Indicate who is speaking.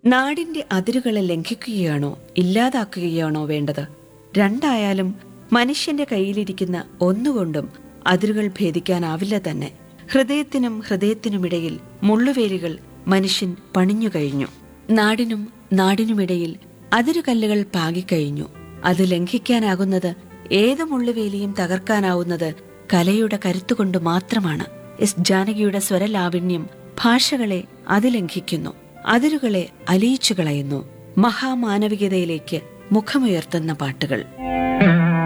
Speaker 1: നാടിന്റെ അതിരുകളെ ലംഘിക്കുകയാണോ ഇല്ലാതാക്കുകയാണോ വേണ്ടത് രണ്ടായാലും മനുഷ്യന്റെ കയ്യിലിരിക്കുന്ന ഒന്നുകൊണ്ടും അതിരുകൾ ഭേദിക്കാനാവില്ല തന്നെ ഹൃദയത്തിനും ഹൃദയത്തിനുമിടയിൽ മുള്ളുവേലികൾ മനുഷ്യൻ പണിഞ്ഞു കഴിഞ്ഞു നാടിനും നാടിനുമിടയിൽ അതിരുകല്ലുകൾ പാകിക്കഴിഞ്ഞു അത് ലംഘിക്കാനാകുന്നത് ഏത് മുള്ളുവേലിയും തകർക്കാനാവുന്നത് കലയുടെ കരുത്തുകൊണ്ട് മാത്രമാണ് എസ് ജാനകിയുടെ സ്വരലാവണ്യം ഭാഷകളെ അതിലംഘിക്കുന്നു അതിരുകളെ അലിയിച്ചു കളയുന്നു മഹാമാനവികതയിലേക്ക് മുഖമുയർത്തുന്ന പാട്ടുകൾ